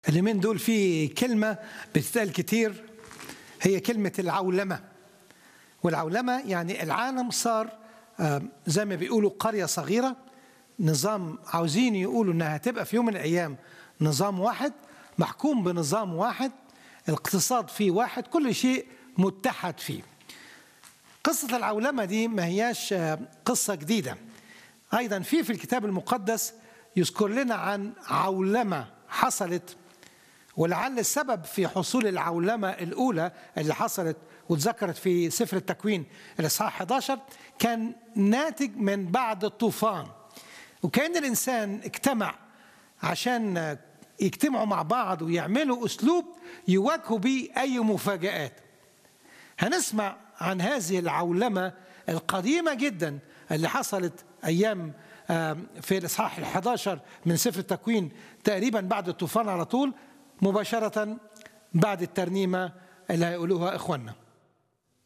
اليومين دول في كلمة بتتقال كتير هي كلمة العولمة والعولمة يعني العالم صار آه، زي ما بيقولوا قرية صغيرة نظام عاوزين يقولوا انها هتبقى في يوم من الايام نظام واحد محكوم بنظام واحد الاقتصاد فيه واحد كل شيء متحد فيه قصة العولمة دي ما هياش آه، قصة جديدة أيضا في في الكتاب المقدس يذكر لنا عن عولمة حصلت ولعل السبب في حصول العولمة الأولى اللي حصلت واتذكرت في سفر التكوين الإصحاح 11 كان ناتج من بعد الطوفان وكان الإنسان اجتمع عشان يجتمعوا مع بعض ويعملوا أسلوب يواجهوا بيه أي مفاجآت هنسمع عن هذه العولمة القديمة جدا اللي حصلت أيام آم، في الإصحاح ال11 من سفر التكوين تقريبا بعد الطوفان على طول مباشرة بعد الترنيمة اللي هيقولوها إخواننا